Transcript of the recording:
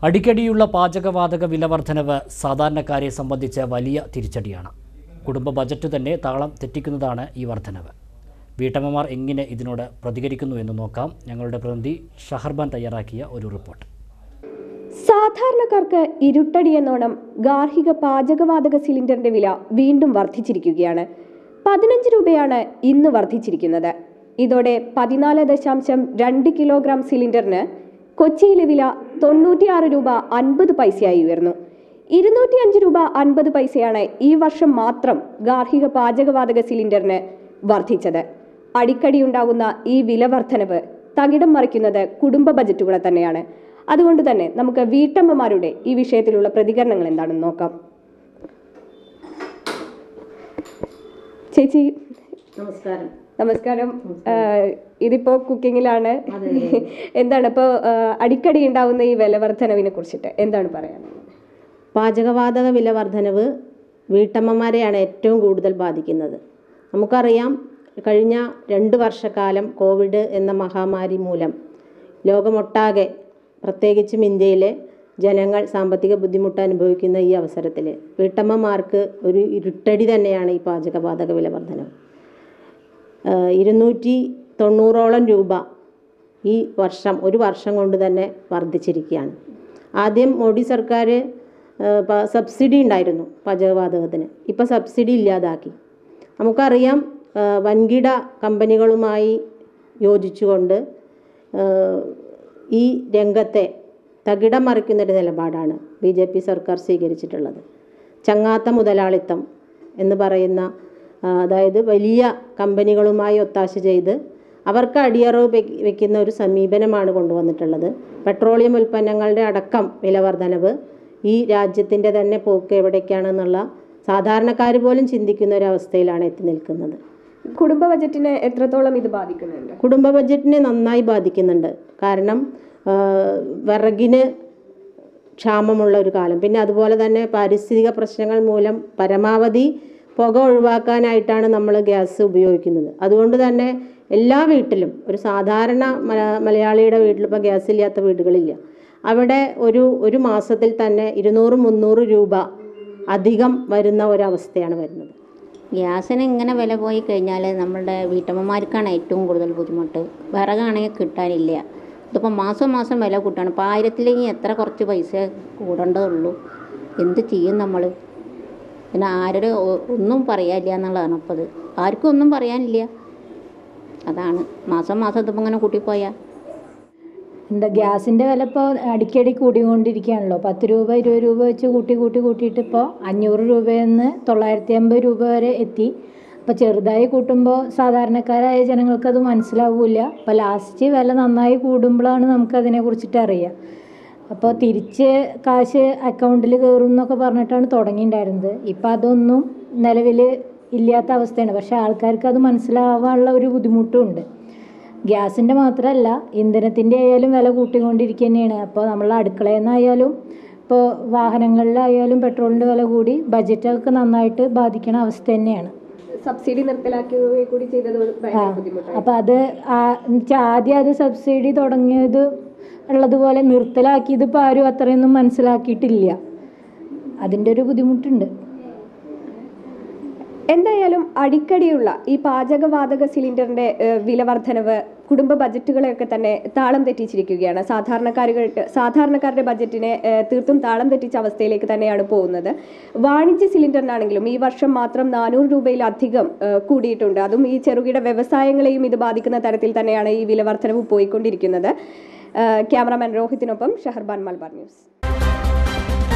അടിക്കടിയുള്ള പാചകവാതക വില വർധനവ് സാധാരണക്കാരെ സംബന്ധിച്ച് വലിയ തിരിച്ചടിയാണ് കുടുംബ ബജറ്റ് തന്നെ താളം തെറ്റിക്കുന്നതാണ് ഈ വർധനവ് വീട്ടമ്മമാർ എങ്ങനെ ഇതിനോട് പ്രതികരിക്കുന്നു എന്ന് നോക്കാം ഞങ്ങളുടെ പ്രതിനിധി ഷഹർബാൻ തയ്യാറാക്കിയ ഒരു റിപ്പോർട്ട് സാധാരണക്കാർക്ക് ഇരുട്ടടി എന്നോണം ഗാർഹിക പാചകവാതക സിലിണ്ടറിന്റെ വില വീണ്ടും വർദ്ധിച്ചിരിക്കുകയാണ് പതിനഞ്ച് രൂപയാണ് ഇന്ന് വർദ്ധിച്ചിരിക്കുന്നത് ഇതോടെ പതിനാല് ദശാംശം രണ്ട് കിലോഗ്രാം സിലിണ്ടറിന് കൊച്ചിയിലെ വില തൊണ്ണൂറ്റിയാറ് രൂപ അൻപത് പൈസയായി ഉയർന്നു ഇരുന്നൂറ്റി അഞ്ച് രൂപ അൻപത് പൈസയാണ് ഈ വർഷം മാത്രം ഗാർഹിക പാചകവാതക സിലിണ്ടറിന് വർദ്ധിച്ചത് അടിക്കടി ഉണ്ടാകുന്ന ഈ വില വർധനവ് തകിടം മറിക്കുന്നത് കുടുംബ ബജറ്റുകളെ തന്നെയാണ് അതുകൊണ്ട് തന്നെ നമുക്ക് വീട്ടമ്മമാരുടെ ഈ വിഷയത്തിലുള്ള പ്രതികരണങ്ങൾ എന്താണെന്ന് നോക്കാം ചേച്ചി നമസ്കാരം നമസ്കാരം ആഹ് ഇതിപ്പോ കുക്കിങ്ങിലാണ് എന്താണ് ഇപ്പോൾ അടിക്കടി ഉണ്ടാവുന്ന ഈ വില വർധനവിനെ കുറിച്ചിട്ട് എന്താണ് പറയാനുള്ളത് പാചകവാതക വില വർധനവ് വീട്ടമ്മമാരെയാണ് ഏറ്റവും കൂടുതൽ ബാധിക്കുന്നത് നമുക്കറിയാം കഴിഞ്ഞ രണ്ട് വർഷക്കാലം കോവിഡ് എന്ന മഹാമാരി മൂലം ലോകമൊട്ടാകെ പ്രത്യേകിച്ചും ഇന്ത്യയിലെ ജനങ്ങൾ സാമ്പത്തിക ബുദ്ധിമുട്ട് അനുഭവിക്കുന്ന ഈ അവസരത്തിൽ വീട്ടമ്മമാർക്ക് ഒരു ഇരുട്ടടി തന്നെയാണ് ഈ പാചകവാതക വില വർധനവ് ഏഹ് ഇരുന്നൂറ്റി തൊണ്ണൂറോളം രൂപ ഈ വർഷം ഒരു വർഷം കൊണ്ട് തന്നെ വർദ്ധിച്ചിരിക്കുകയാണ് ആദ്യം മോഡി സർക്കാർ ഏഹ് പ- സബ്സിഡി ഉണ്ടായിരുന്നു പാചകവാതകത്തിന് ഇപ്പോൾ സബ്സിഡി ഇല്ലാതാക്കി നമുക്കറിയാം ഏഹ് വൻകിട കമ്പനികളുമായി യോജിച്ചുകൊണ്ട് ഏഹ് ഈ രംഗത്തെ തകിടം മറിക്കുന്നൊരു നിലപാടാണ് ബി ജെ പി സർക്കാർ സ്വീകരിച്ചിട്ടുള്ളത് ചങ്ങാത്ത മുതലാളിത്തം എന്ന് പറയുന്ന ആ, അതായത് വലിയ കമ്പനികളുമായി ഒത്താശ ചെയ്ത് അവർക്ക് അടിയറവ് വെക്ക് വെക്കുന്ന ഒരു സമീപനമാണ് കൊണ്ടുവന്നിട്ടുള്ളത് പെട്രോളിയം ഉൽപ്പന്നങ്ങളുടെ അടക്കം വില വർധനവ് ഈ രാജ്യത്തിൻ്റെ തന്നെ പോക്ക് എവിടേക്കാണെന്നുള്ള സാധാരണക്കാർ പോലും ചിന്തിക്കുന്ന ഒരു അവസ്ഥയിലാണ് എത്തി നിൽക്കുന്നത് കുടുംബ ബജറ്റിനെ എത്രത്തോളം ഇത് ബാധിക്കുന്നുണ്ട് കുടുംബ ബഡ്ജറ്റിനെ നന്നായി ബാധിക്കുന്നുണ്ട് കാരണം ആ, വിറകിന് ക്ഷാമമുള്ള ഒരു കാലം പിന്നെ അതുപോലെ തന്നെ പാരിസ്ഥിതിക പ്രശ്നങ്ങൾ മൂലം പരമാവധി പുക ഒഴിവാക്കാനായിട്ടാണ് നമ്മൾ ഗ്യാസ് ഉപയോഗിക്കുന്നത് അതുകൊണ്ട് തന്നെ എല്ലാ വീട്ടിലും ഒരു സാധാരണ മല- മലയാളിയുടെ വീട്ടിൽ ഇപ്പോൾ ഗ്യാസ് ഇല്ലാത്ത വീടുകളില്ല അവിടെ ഒരു ഒരു മാസത്തിൽ തന്നെ ഇരുന്നൂറ് മുന്നൂറ് രൂപ അധികം വരുന്ന ഒരവസ്ഥയാണ് വരുന്നത് ഗ്യാസിന് ഇങ്ങനെ വില പോയി കഴിഞ്ഞാൽ നമ്മളുടെ വീട്ടമ്മമാർക്കാണ് ഏറ്റവും കൂടുതൽ ബുദ്ധിമുട്ട് വിറകാണെങ്കിൽ കിട്ടാനില്ല ഇതിപ്പോൾ മാസം മാസം വില കൂട്ടാണ് ഇപ്പോൾ ആയിരത്തിലെങ്കിൽ എത്ര കുറച്ച് പൈസ കൂടേണ്ടതുള്ളൂ എന്ത് ചെയ്യും നമ്മൾ പിന്നെ ആരുടെ ഒ- ഒന്നും പറയാനില്ല എന്നുള്ളതാണ് ഇപ്പോൾ അത് ആർക്കും ഒന്നും പറയാനില്ല അതാണ് മാസം മാസം ഇതിപ്പോൾ ഇങ്ങനെ കൂട്ടിപ്പോയാൽ എന്താ ഗ്യാസിൻ്റെ വില ഇപ്പോൾ അടിക്കടി കൂടിക്കൊണ്ടിരിക്കുകയാണല്ലോ പത്ത് രൂപ ഇരുപത് രൂപ വെച്ച് കൂട്ടി കൂട്ടി കൂട്ടിയിട്ട് ഇപ്പോൾ അഞ്ഞൂറ് രൂപയിൽ നിന്ന് തൊള്ളായിരത്തി അമ്പത് രൂപ വരെ എത്തി അപ്പോൾ ചെറുതായി കൂട്ടുമ്പോൾ സാധാരണക്കാരായ ജനങ്ങൾക്ക് അത് മനസ്സിലാവില്ല അപ്പോൾ ലാസ്റ്റ് വില നന്നായി കൂടുമ്പോഴാണ് നമുക്കതിനെ കുറിച്ചിട്ട് അറിയുക അപ്പോൾ തിരിച്ച് കാശ് അക്കൗണ്ടിൽ കയറും എന്നൊക്കെ പറഞ്ഞിട്ടാണ് തുടങ്ങിയിട്ടുണ്ടായിരുന്നത് ഇപ്പം അതൊന്നും നിലവിൽ ഇല്ലാത്ത അവസ്ഥയാണ് പക്ഷേ ആൾക്കാർക്ക് അത് മനസ്സിലാവാനുള്ള ഒരു ബുദ്ധിമുട്ടും ഉണ്ട് ഗ്യാസിൻ്റെ മാത്രമല്ല ഇന്ധനത്തിൻ്റെ ആയാലും വില കൂട്ടിക്കൊണ്ടിരിക്കുക തന്നെയാണ് അപ്പോൾ നമ്മൾ അടുക്കളയിൽ നിന്നായാലും ഇപ്പോൾ വാഹനങ്ങളിലായാലും പെട്രോളിൻ്റെ വില കൂടി ബജറ്റൊക്കെ നന്നായിട്ട് ബാധിക്കണ അവസ്ഥ തന്നെയാണ് സബ്സിഡി നിർത്തലാക്കുകയും കൂടി ചെയ്തത് ഭയങ്കര ബുദ്ധിമുട്ടായി അപ്പോൾ അത് ആ- എന്നുവെച്ചാൽ ആദ്യം അത് സബ്സിഡി തുടങ്ങിയത് ഉള്ളതുപോലെ നിർത്തലാക്കിയത് ഇപ്പോൾ ആരും അത്രയൊന്നും മനസ്സിലാക്കിയിട്ടില്ല അതിൻ്റെ ഒരു ബുദ്ധിമുട്ടുണ്ട് എന്തായാലും അടിക്കടിയുള്ള ഈ പാചകവാതക സിലിണ്ടറിന്റെ ഏഹ്, വില വർധനവ് കുടുംബ ബജറ്റുകളെയൊക്കെ തന്നെ താളം തെറ്റിച്ചിരിക്കുകയാണ് സാധാരണക്കാരുകൾക്ക് സാധാരണക്കാരുടെ ബജറ്റിനെ ഏഹ്, തീർത്തും താളം തെറ്റിച്ച അവസ്ഥയിലേക്ക് തന്നെയാണ് പോകുന്നത് വാണിജ്യ സിലിണ്ടറിനാണെങ്കിലും ഈ വർഷം മാത്രം നാനൂറ് രൂപയിലധികം ഏഹ്, കൂടിയിട്ടുണ്ട് അതും ഈ ചെറുകിട വ്യവസായങ്ങളെയും ഇത് ബാധിക്കുന്ന തരത്തിൽ തന്നെയാണ് ഈ വില വർധനവ് പോയിക്കൊണ്ടിരിക്കുന്നത് ഏഹ്, ക്യാമറാമാൻ രോഹിത്തിനൊപ്പം ഷഹർബാൻ മൽബാർ ന്യൂസ്